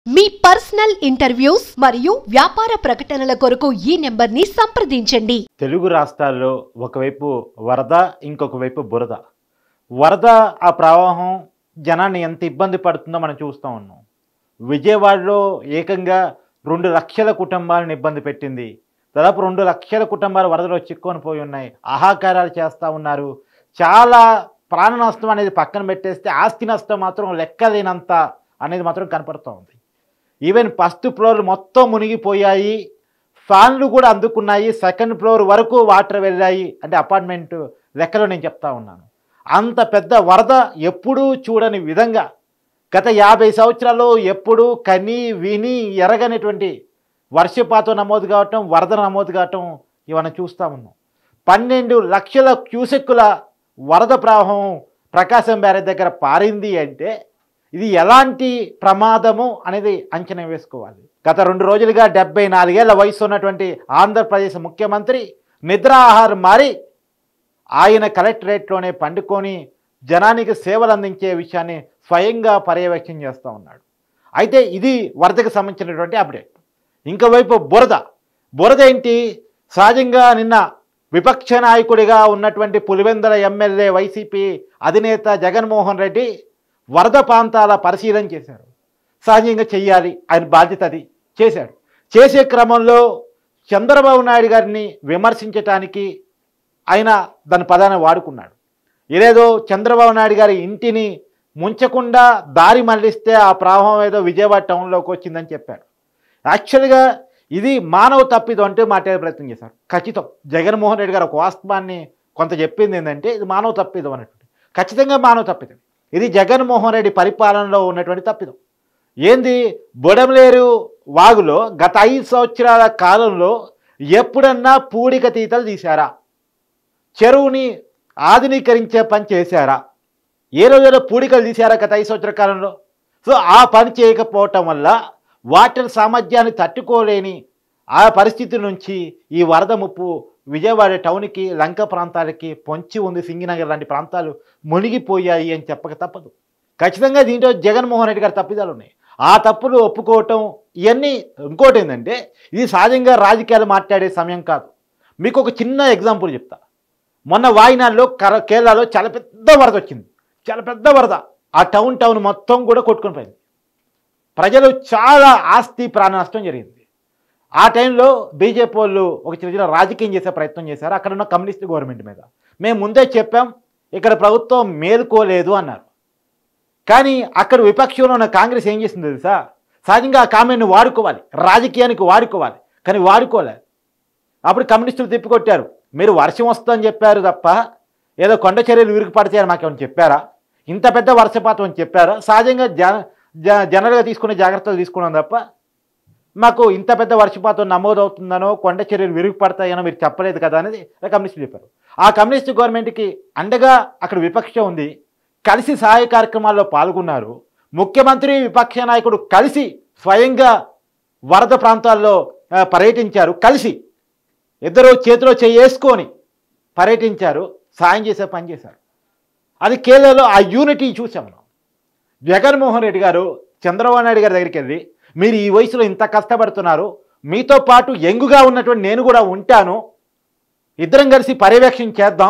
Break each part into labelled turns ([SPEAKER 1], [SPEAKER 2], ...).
[SPEAKER 1] మీ personal interviews మరియు వ్యాపార ప్రకటనల కొరకు ఈ నెంబర్ని సంప్రదించండి
[SPEAKER 2] తెలుగు రాష్ట్రాల్లో ఒకవైపు వరద ఇంకొక వైపు బురద వరద ఆ ప్రవాహం జనాన్ని ఎంత ఇబ్బంది పడుతుందో మనం చూస్తూ ఉన్నాం విజయవాడలో ఏకంగా రెండు లక్షల కుటుంబాలను ఇబ్బంది పెట్టింది దాదాపు రెండు లక్షల కుటుంబాలు వరదలో చిక్కుకొని పోయి ఉన్నాయి ఆహాకారాలు చేస్తూ ఉన్నారు చాలా ప్రాణ నష్టం అనేది పక్కన పెట్టేస్తే ఆస్తి నష్టం మాత్రం లెక్కలేనంత అనేది మాత్రం కనపడుతూ ఉంది ఈవెన్ ఫస్ట్ ఫ్లోర్ మొత్తం మునిగిపోయాయి ఫ్యాన్లు కూడా అందుకున్నాయి సెకండ్ ఫ్లోర్ వరకు వాటర్ వెళ్ళాయి అంటే అపార్ట్మెంట్ లెక్కలో నేను చెప్తా ఉన్నాను అంత పెద్ద వరద ఎప్పుడూ చూడని విధంగా గత యాభై సంవత్సరాల్లో ఎప్పుడూ కని విని ఎరగనటువంటి వర్షపాతం నమోదు కావటం వరద నమోదు కావటం ఇవన్నీ చూస్తూ ఉన్నాం పన్నెండు లక్షల క్యూసెక్కుల వరద ప్రవాహం ప్రకాశం బ్యారేజ్ దగ్గర పారింది అంటే ఇది ఎలాంటి ప్రమాదము అనేది అంచనా వేసుకోవాలి గత రెండు రోజులుగా డెబ్బై నాలుగేళ్ల వయసు ఉన్నటువంటి ఆంధ్రప్రదేశ్ ముఖ్యమంత్రి నిద్రాహారం మారి ఆయన కలెక్టరేట్లోనే పండుకొని జనానికి సేవలు అందించే విషయాన్ని స్వయంగా పర్యవేక్షణ చేస్తూ ఉన్నాడు అయితే ఇది వరదకు సంబంధించినటువంటి అప్డేట్ ఇంకోవైపు బురద బురద ఏంటి సహజంగా నిన్న విపక్ష నాయకుడిగా ఉన్నటువంటి పులివెందుల ఎమ్మెల్యే వైసీపీ అధినేత జగన్మోహన్ రెడ్డి వరద ప్రాంతాల పరిశీలన చేశారు సహజంగా చెయ్యాలి ఆయన బాధ్యత అది చేశాడు చేసే క్రమంలో చంద్రబాబు నాయుడు గారిని విమర్శించటానికి ఆయన దాని పదాన్ని వాడుకున్నాడు ఏదేదో చంద్రబాబు నాయుడు గారి ఇంటిని ముంచకుండా దారి మళ్లిస్తే ఆ ప్రవాహం ఏదో విజయవాడ టౌన్లోకి వచ్చిందని చెప్పారు యాక్చువల్గా ఇది మానవ తప్పిదం అంటే మాట్లాడే ప్రయత్నం చేశారు ఖచ్చితం జగన్మోహన్ రెడ్డి గారు ఒక వాస్తవాన్ని కొంత చెప్పింది ఏంటంటే ఇది మానవ తప్పిదం అన్నట్టు ఖచ్చితంగా మానవ తప్పిదం ఇది జగన్మోహన్ రెడ్డి పరిపాలనలో ఉన్నటువంటి తప్పిదం ఏంది బొడమలేరు వాగులో గత ఐదు సంవత్సరాల కాలంలో ఎప్పుడన్నా పూడిక తీతలు తీశారా చెరువుని ఆధునీకరించే పని చేశారా ఏ రోజులో పూడికలు తీశారా గత ఐదు సంవత్సరాల కాలంలో సో ఆ పని చేయకపోవటం వల్ల వాటర్ సామర్థ్యాన్ని తట్టుకోలేని ఆ పరిస్థితి నుంచి ఈ వరద ముప్పు విజయవాడ టౌన్కి లంక ప్రాంతాలకి పొంచి ఉంది సింగినగర్ లాంటి ప్రాంతాలు మునిగిపోయాయి అని చెప్పక తప్పదు ఖచ్చితంగా దీంట్లో జగన్మోహన్ రెడ్డి గారి తప్పిదాలు ఉన్నాయి ఆ తప్పులు ఒప్పుకోవటం ఇవన్నీ ఇంకోటి ఏంటంటే ఇది సహజంగా రాజకీయాలు మాట్లాడే సమయం కాదు మీకు ఒక చిన్న ఎగ్జాంపుల్ చెప్తా మొన్న వాయినాడులో కర కేరళలో చాలా పెద్ద వరద వచ్చింది చాలా పెద్ద వరద ఆ టౌన్ టౌన్ మొత్తం కూడా కొట్టుకొని పోయింది ప్రజలు చాలా ఆస్తి ప్రాణ నష్టం జరిగింది ఆ టైంలో బీజేపీ వాళ్ళు ఒక చిన్న చిన్న రాజకీయం చేసే ప్రయత్నం చేశారు అక్కడ ఉన్న కమ్యూనిస్ట్ గవర్నమెంట్ మీద మేము ముందే చెప్పాం ఇక్కడ ప్రభుత్వం మేలుకోలేదు అన్నారు కానీ అక్కడ విపక్షంలో ఉన్న కాంగ్రెస్ ఏం చేసింది తెలుసా సహజంగా ఆ కామెంట్ని వాడుకోవాలి రాజకీయానికి వాడుకోవాలి కానీ వాడుకోలేదు అప్పుడు కమ్యూనిస్టులు తిప్పికొట్టారు మీరు వర్షం వస్తుందని చెప్పారు తప్ప ఏదో కొండ చర్యలు విరుగు పడతాయని మాకేమైనా చెప్పారా ఇంత పెద్ద వర్షపాతం అని చెప్పారా సహజంగా జన జ- జనరల్గా తీసుకునే జాగ్రత్తలు తీసుకున్నాం తప్ప మాకు ఇంత పెద్ద వర్షపాతం నమోదవుతుందనో కొండ చర్యలు విరుగు పడతాయనో మీరు చెప్పలేదు కదా అనేది కమ్యూనిస్టులు చెప్పారు ఆ కమ్యూనిస్ట్ గవర్నమెంట్కి అండగా అక్కడ విపక్షం ఉంది కలిసి సహాయ కార్యక్రమాల్లో పాల్గొన్నారు ముఖ్యమంత్రి విపక్ష నాయకుడు కలిసి స్వయంగా వరద ప్రాంతాల్లో ఆ, పర్యటించారు కలిసి ఇద్దరు చేతిలో చేసుకొని పర్యటించారు సాయం చేసే పని చేశారు అది కేరళలో ఆ యూనిటీ చూసాం మనం జగన్మోహన్ రెడ్డి గారు చంద్రబాబు నాయుడు గారి దగ్గరికి వెళ్ళి మీరు ఈ వయసులో ఇంత కష్టపడుతున్నారు మీతో పాటు యంగుగా ఉన్నటువంటి నేను కూడా ఉంటాను ఇద్దరం కలిసి పర్యవేక్షణ చేద్దాం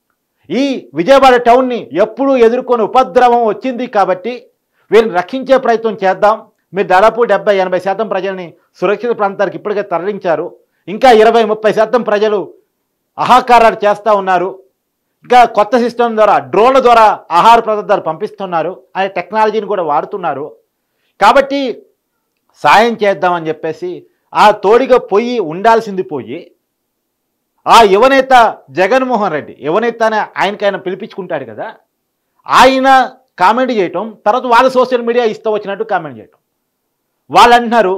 [SPEAKER 2] ఈ విజయవాడ టౌన్ని ఎప్పుడూ ఎదుర్కొని ఉపద్రవం వచ్చింది కాబట్టి వీరిని రక్షించే ప్రయత్నం చేద్దాం మీరు దాదాపు డెబ్బై ఎనభై శాతం ప్రజల్ని సురక్షిత ప్రాంతాలకు ఇప్పటికే తరలించారు ఇంకా ఇరవై ముప్పై శాతం ప్రజలు ఆహాకారాలు చేస్తూ ఉన్నారు ఇంకా కొత్త సిస్టమ్ ద్వారా డ్రోన్ల ద్వారా ఆహార పదార్థాలు పంపిస్తున్నారు అనే టెక్నాలజీని కూడా వాడుతున్నారు కాబట్టి సాయం చేద్దామని చెప్పేసి ఆ తోడిగా పోయి ఉండాల్సింది పోయి ఆ యువనేత జగన్మోహన్ రెడ్డి యువనేత అనే ఆయనకి ఆయన పిలిపించుకుంటాడు కదా ఆయన కామెంట్ చేయటం తర్వాత వాళ్ళ సోషల్ మీడియా ఇస్తూ వచ్చినట్టు కామెంట్ చేయటం వాళ్ళు అంటున్నారు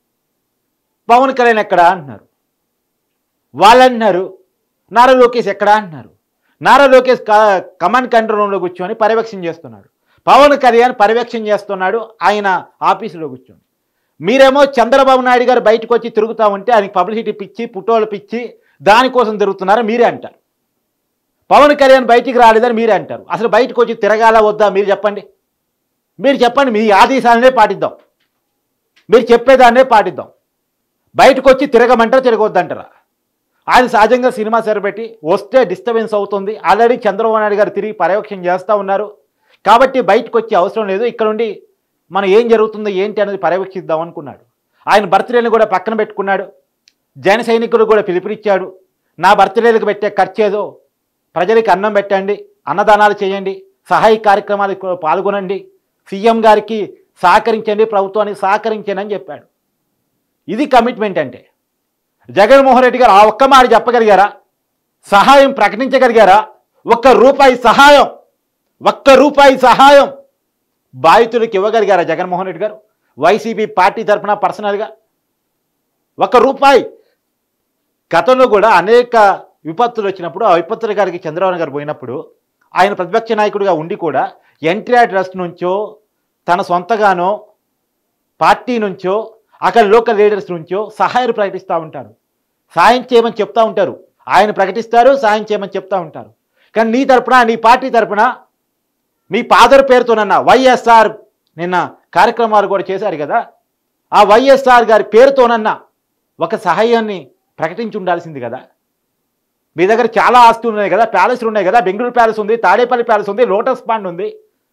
[SPEAKER 2] పవన్ కళ్యాణ్ ఎక్కడా అంటున్నారు వాళ్ళు అంటున్నారు నారా లోకేష్ ఎక్కడా అంటున్నారు నారా లోకేష్ క- కమాండ్ కంట్రోల్ రూమ్లో కూర్చొని పర్యవేక్షణ చేస్తున్నాడు పవన్ కళ్యాణ్ పర్యవేక్షణ చేస్తున్నాడు ఆయన ఆఫీసులో కూర్చొని మీరేమో చంద్రబాబు నాయుడు గారు బయటకు వచ్చి తిరుగుతూ ఉంటే ఆయనకి పబ్లిసిటీ పిచ్చి పుటోలు పిచ్చి దానికోసం తిరుగుతున్నారా మీరే అంటారు పవన్ కళ్యాణ్ బయటికి రాలేదని మీరే అంటారు అసలు బయటకు వచ్చి తిరగాల వద్దా మీరు చెప్పండి మీరు చెప్పండి మీ ఆదేశాలనే పాటిద్దాం మీరు చెప్పేదాన్నే పాటిద్దాం బయటకు వచ్చి తిరగమంటారా తిరగొద్దంటారా ఆయన సహజంగా సినిమా సరిపెట్టి వస్తే డిస్టర్బెన్స్ అవుతుంది ఆల్రెడీ చంద్రబాబు నాయుడు గారు తిరిగి పర్యవేక్షణ చేస్తూ ఉన్నారు కాబట్టి బయటకు వచ్చే అవసరం లేదు ఇక్కడ ఉండి మనం ఏం జరుగుతుందో ఏంటి అనేది పర్యవేక్షిద్దాం అనుకున్నాడు ఆయన బర్త్డేని కూడా పక్కన పెట్టుకున్నాడు జన సైనికులు కూడా పిలుపునిచ్చాడు నా బర్త్డేలకు పెట్టే ఖర్చు ఏదో ప్రజలకి అన్నం పెట్టండి అన్నదానాలు చేయండి సహాయ కార్యక్రమాలకు పాల్గొనండి సీఎం గారికి సహకరించండి ప్రభుత్వానికి సహకరించండి అని చెప్పాడు ఇది కమిట్మెంట్ అంటే జగన్మోహన్ రెడ్డి గారు ఆ ఒక్క మాట చెప్పగలిగారా సహాయం ప్రకటించగలిగారా ఒక్క రూపాయి సహాయం ఒక్క రూపాయి సహాయం బాధితులకు ఇవ్వగలిగారా జగన్మోహన్ రెడ్డి గారు వైసీపీ పార్టీ తరఫున పర్సనల్గా ఒక్క రూపాయి గతంలో కూడా అనేక విపత్తులు వచ్చినప్పుడు ఆ విపత్తుల గారికి చంద్రబాబు గారు పోయినప్పుడు ఆయన ప్రతిపక్ష నాయకుడిగా ఉండి కూడా ఎన్టీఆర్ ట్రస్ట్ నుంచో తన సొంతగానో పార్టీ నుంచో అక్కడ లోకల్ లీడర్స్ నుంచో సహాయాలు ప్రకటిస్తూ ఉంటారు సాయం చేయమని చెప్తా ఉంటారు ఆయన ప్రకటిస్తారు సాయం చేయమని చెప్తా ఉంటారు కానీ నీ తరపున నీ పార్టీ తరపున మీ ఫాదర్ పేరుతోనన్న వైఎస్ఆర్ నిన్న కార్యక్రమాలు కూడా చేశారు కదా ఆ వైఎస్ఆర్ గారి పేరుతోనన్న ఒక సహాయాన్ని ప్రకటించి ఉండాల్సింది కదా మీ దగ్గర చాలా ఆస్తులు ఉన్నాయి కదా ప్యాలెస్లు ఉన్నాయి కదా బెంగళూరు ప్యాలెస్ ఉంది తాడేపల్లి ప్యాలెస్ ఉంది లోటస్ పాండ్ ఉంది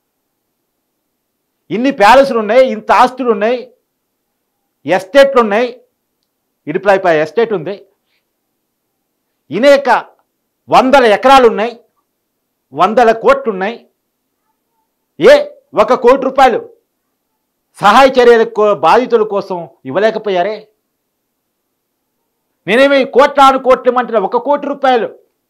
[SPEAKER 2] ఇన్ని ప్యాలెస్లు ఉన్నాయి ఇంత ఆస్తులు ఉన్నాయి ఎస్టేట్లు ఉన్నాయి ఇడిప్రాయిపై ఎస్టేట్ ఉంది ఇనేక వందల ఎకరాలు ఉన్నాయి వందల కోట్లు ఉన్నాయి ఏ ఒక కోటి రూపాయలు సహాయ చర్యల కో- బాధితుల కోసం ఇవ్వలేకపోయారే నేనేమి కోట్లాను కోట్లు ఇమ్మంటున్నా ఒక కోటి రూపాయలు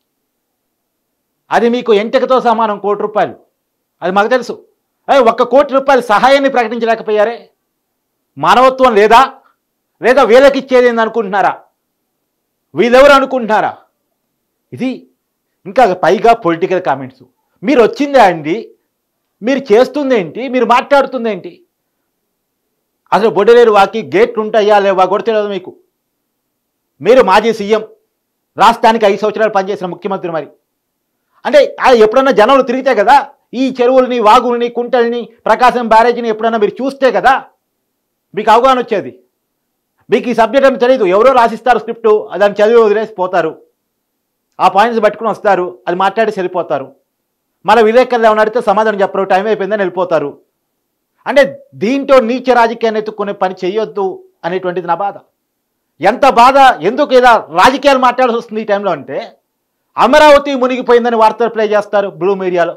[SPEAKER 2] అది మీకు ఎంటకతో సమానం కోటి రూపాయలు అది మాకు తెలుసు అయ్యి ఒక్క కోటి రూపాయలు సహాయాన్ని ప్రకటించలేకపోయారే మానవత్వం లేదా లేదా వీళ్ళకి ఇచ్చేది ఏంది అనుకుంటున్నారా వీళ్ళెవరు అనుకుంటున్నారా ఇది ఇంకా పైగా పొలిటికల్ కామెంట్స్ మీరు వచ్చిందే అండి మీరు చేస్తుందేంటి మీరు మాట్లాడుతుందేంటి అసలు బొడ్డలేరు వాకి గేట్లు ఉంటాయా లేవా కూడా తెలియదు మీకు మీరు మాజీ సీఎం రాష్ట్రానికి ఐదు సంవత్సరాలు పనిచేసిన ముఖ్యమంత్రి మరి అంటే ఆ ఎప్పుడన్నా జనాలు తిరిగితే కదా ఈ చెరువుల్ని వాగుల్ని కుంటల్ని ప్రకాశం బ్యారేజీని ఎప్పుడన్నా మీరు చూస్తే కదా మీకు అవగాహన వచ్చేది మీకు ఈ సబ్జెక్ట్ అని తెలియదు ఎవరో రాసిస్తారు స్క్రిప్ట్ దాన్ని చదివి వదిలేసి పోతారు ఆ పాయింట్స్ పట్టుకుని వస్తారు అది మాట్లాడి వెళ్ళిపోతారు మళ్ళీ విలేకరులు ఏమైనా అడిగితే సమాధానం చెప్పరు టైం అయిపోయిందని వెళ్ళిపోతారు అంటే దీంట్లో నీచ రాజకీయాన్ని ఎత్తుక్కునే పని చేయొద్దు అనేటువంటిది నా బాధ ఎంత బాధ ఎందుకు ఇలా రాజకీయాలు మాట్లాడాల్సి వస్తుంది ఈ టైంలో అంటే అమరావతి మునిగిపోయిందని వార్తలు ప్లే చేస్తారు బ్లూ మీడియాలో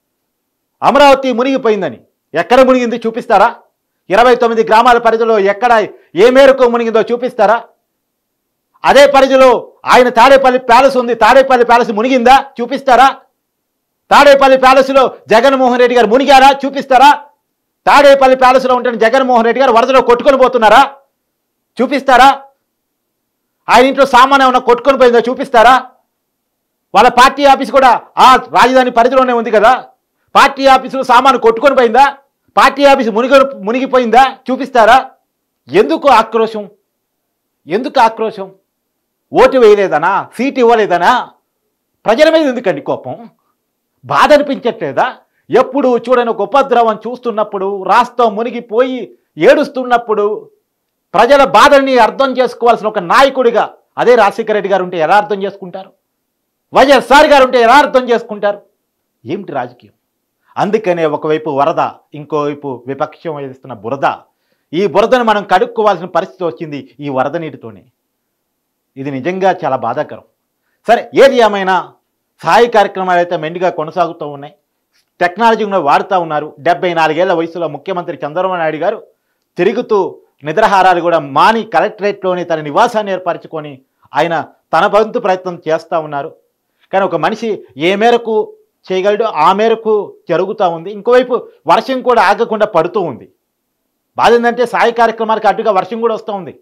[SPEAKER 2] అమరావతి మునిగిపోయిందని ఎక్కడ మునిగింది చూపిస్తారా ఇరవై తొమ్మిది గ్రామాల పరిధిలో ఎక్కడ ఏ మేరకు మునిగిందో చూపిస్తారా అదే పరిధిలో ఆయన తాడేపల్లి ప్యాలెస్ ఉంది తాడేపల్లి ప్యాలెస్ మునిగిందా చూపిస్తారా తాడేపల్లి ప్యాలెస్లో జగన్మోహన్ రెడ్డి గారు మునిగారా చూపిస్తారా తాడేపల్లి ప్యాలెస్లో ఉంటున్న జగన్మోహన్ రెడ్డి గారు వరదలో కొట్టుకొని పోతున్నారా చూపిస్తారా ఆయన ఇంట్లో సామాన్ ఏమన్నా కొట్టుకొని పోయిందో చూపిస్తారా వాళ్ళ పార్టీ ఆఫీస్ కూడా ఆ రాజధాని పరిధిలోనే ఉంది కదా పార్టీ ఆఫీసులో సామాను కొట్టుకొని పోయిందా పార్టీ ఆఫీసు మునిగి మునిగిపోయిందా చూపిస్తారా ఎందుకు ఆక్రోశం ఎందుకు ఆక్రోశం ఓటు వేయలేదనా సీట్ ఇవ్వలేదనా ప్రజల మీద ఎందుకండి కోపం బాధ అనిపించట్లేదా ఎప్పుడు చూడని ఒక ఉపద్రవం చూస్తున్నప్పుడు రాష్ట్రం మునిగిపోయి ఏడుస్తున్నప్పుడు ప్రజల బాధల్ని అర్థం చేసుకోవాల్సిన ఒక నాయకుడిగా అదే రాజశేఖర రెడ్డి గారు ఉంటే ఎలా అర్థం చేసుకుంటారు వైఎస్ఆర్ గారు ఉంటే ఎలా అర్థం చేసుకుంటారు ఏమిటి రాజకీయం అందుకనే ఒకవైపు వరద ఇంకోవైపు విపక్షం వేస్తున్న బురద ఈ బురదను మనం కడుక్కోవాల్సిన పరిస్థితి వచ్చింది ఈ వరద నీటితోనే ఇది నిజంగా చాలా బాధాకరం సరే ఏది ఏమైనా సహాయ కార్యక్రమాలు అయితే మెండుగా కొనసాగుతూ ఉన్నాయి టెక్నాలజీ కూడా వాడుతూ ఉన్నారు డెబ్బై నాలుగేళ్ల వయసులో ముఖ్యమంత్రి చంద్రబాబు నాయుడు గారు తిరుగుతూ నిద్రాహారాలు కూడా మాని కలెక్టరేట్లోని తన నివాసాన్ని ఏర్పరచుకొని ఆయన తన వంతు ప్రయత్నం చేస్తూ ఉన్నారు కానీ ఒక మనిషి ఏ మేరకు చేయగలడో ఆ మేరకు జరుగుతూ ఉంది ఇంకోవైపు వర్షం కూడా ఆగకుండా పడుతూ ఉంది బాధ ఏంటంటే సాయి కార్యక్రమాలకు అడ్డుగా వర్షం కూడా వస్తూ ఉంది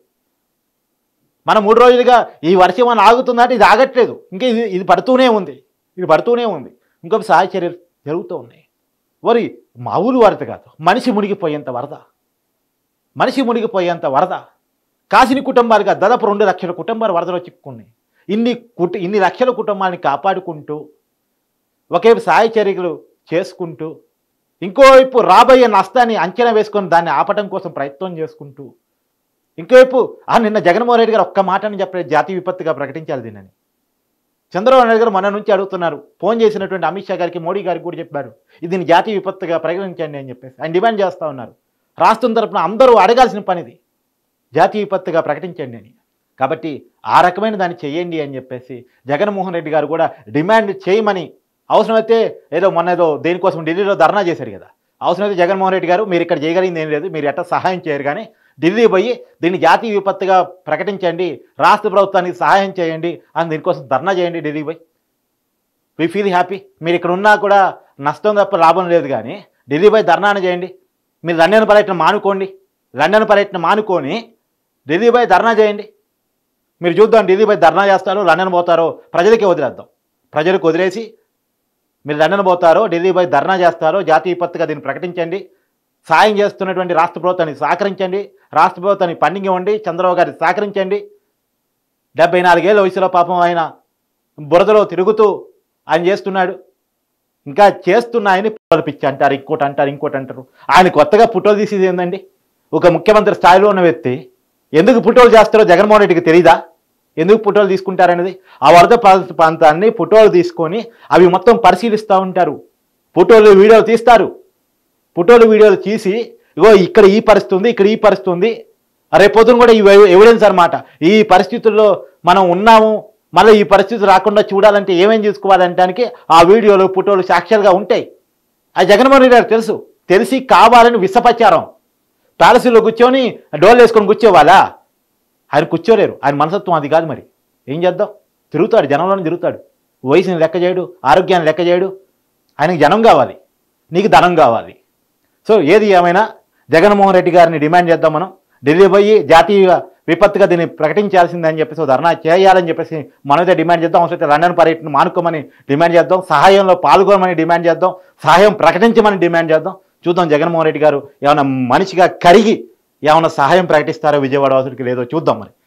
[SPEAKER 2] మనం మూడు రోజులుగా ఈ వర్షం అని ఆగుతుందంటే ఇది ఆగట్లేదు ఇంకా ఇది ఇది పడుతూనే ఉంది ఇది పడుతూనే ఉంది ఇంకొక సహాయ చర్యలు జరుగుతూ ఉన్నాయి వరి మామూలు వరద కాదు మనిషి మునిగిపోయేంత వరద మనిషి మునిగిపోయేంత వరద కాసిని కుటుంబాలుగా దాదాపు రెండు లక్షల కుటుంబాలు వరదలో చిక్కుకున్నాయి ఇన్ని కుట ఇన్ని లక్షల కుటుంబాలని కాపాడుకుంటూ ఒకే సహాయ చర్యలు చేసుకుంటూ ఇంకోవైపు రాబోయే నష్టాన్ని అంచనా వేసుకొని దాన్ని ఆపటం కోసం ప్రయత్నం చేసుకుంటూ ఇంకోవైపు ఆ నిన్న జగన్మోహన్ రెడ్డి గారు ఒక్క మాటని చెప్పలేదు జాతీయ విపత్తుగా ప్రకటించాలి దీనిని చంద్రబాబు నాయుడు గారు మన నుంచి అడుగుతున్నారు ఫోన్ చేసినటువంటి అమిత్ షా గారికి మోడీ గారికి కూడా చెప్పారు దీన్ని జాతీయ విపత్తుగా పరిగణించండి అని చెప్పేసి ఆయన డిమాండ్ చేస్తూ ఉన్నారు రాష్ట్రం తరపున అందరూ అడగాల్సిన పనిది జాతీయ విపత్తుగా ప్రకటించండి అని కాబట్టి ఆ రకమైన దాన్ని చేయండి అని చెప్పేసి జగన్మోహన్ రెడ్డి గారు కూడా డిమాండ్ చేయమని అవసరమైతే ఏదో మొన్న ఏదో దేనికోసం ఢిల్లీలో ధర్నా చేశారు కదా అవసరమైతే జగన్మోహన్ రెడ్డి గారు మీరు ఇక్కడ చేయగలిగింది ఏం లేదు మీరు ఎట్లా సహాయం చేయరు కానీ ఢిల్లీ పోయి దీన్ని జాతీయ విపత్తుగా ప్రకటించండి రాష్ట్ర ప్రభుత్వానికి సహాయం చేయండి అని దీనికోసం ధర్నా చేయండి ఢిల్లీ పోయి వీ ఫీల్ హ్యాపీ మీరు ఇక్కడ ఉన్నా కూడా నష్టం తప్ప లాభం లేదు కానీ ఢిల్లీ పోయి ధర్నాను చేయండి మీరు లండన్ పర్యటన మానుకోండి లండన్ పర్యటన మానుకొని ఢిల్లీ పోయి ధర్నా చేయండి మీరు చూద్దాం ఢిల్లీ పోయి ధర్నా చేస్తారో లండన్ పోతారో ప్రజలకే వదిలేద్దాం ప్రజలకు వదిలేసి మీరు లండన్ పోతారో ఢిల్లీ పోయి ధర్నా చేస్తారో జాతీయ విపత్తుగా దీన్ని ప్రకటించండి సాయం చేస్తున్నటువంటి రాష్ట్ర ప్రభుత్వాన్ని సహకరించండి రాష్ట్ర ప్రభుత్వాన్ని పండింగ్ ఇవ్వండి చంద్రబాబు గారిని సహకరించండి డెబ్బై నాలుగేళ్ళ వయసులో పాపం ఆయన బురదలో తిరుగుతూ ఆయన చేస్తున్నాడు ఇంకా చేస్తున్నాయని పుట్టలు పిచ్చి అంటారు ఇంకోటి అంటారు ఇంకోటి అంటారు ఆయన కొత్తగా పుట్టోలు తీసేది ఏందండి ఒక ముఖ్యమంత్రి స్థాయిలో ఉన్న వ్యక్తి ఎందుకు పుట్టోలు చేస్తారో జగన్మోహన్ రెడ్డికి తెలీదా ఎందుకు పుట్టోలు తీసుకుంటారనేది ఆ వరద ప్రాంత- ప్రాంతాన్ని పుట్టోలు తీసుకొని అవి మొత్తం పరిశీలిస్తూ ఉంటారు ఫోటోలు వీడియోలు తీస్తారు ఫోటోలు వీడియోలు తీసి ఇగో ఇక్కడ ఈ పరిస్థితి ఉంది ఇక్కడ ఈ పరిస్థితి ఉంది రేపొద్దున కూడా ఈ ఎవిడెన్స్ అన్నమాట ఈ పరిస్థితుల్లో మనం ఉన్నాము మళ్ళీ ఈ పరిస్థితి రాకుండా చూడాలంటే ఏమేం చూసుకోవాలంటానికి ఆ వీడియోలు ఫోటోలు సాక్ష్యాలుగా ఉంటాయి అది జగన్మోహన్ రెడ్డి గారికి తెలుసు తెలిసి కావాలని విషపచారం ప్యాలెస్లో కూర్చొని డోర్లు వేసుకొని కూర్చోవాలా ఆయన కూర్చోలేరు ఆయన మనసత్వం అది కాదు మరి ఏం చేద్దాం తిరుగుతాడు జనంలోనే తిరుగుతాడు వయసుని లెక్క చేయడు ఆరోగ్యాన్ని లెక్క చేయడు ఆయనకి జనం కావాలి నీకు ధనం కావాలి సో ఏది ఏమైనా జగన్మోహన్ రెడ్డి గారిని డిమాండ్ చేద్దాం మనం ఢిల్లీ పోయి జాతీయ విపత్తుగా దీన్ని ప్రకటించాల్సిందని చెప్పేసి ఓ ధర్నా చేయాలని చెప్పేసి మనమైతే డిమాండ్ చేద్దాం అవసరం లండన్ పర్యటన మానుకోమని డిమాండ్ చేద్దాం సహాయంలో పాల్గొనమని డిమాండ్ చేద్దాం సహాయం ప్రకటించమని డిమాండ్ చేద్దాం చూద్దాం జగన్మోహన్ రెడ్డి గారు ఏమైనా మనిషిగా కరిగి ఏమైనా సహాయం ప్రకటిస్తారో విజయవాడ వాసుడికి లేదో చూద్దాం మరి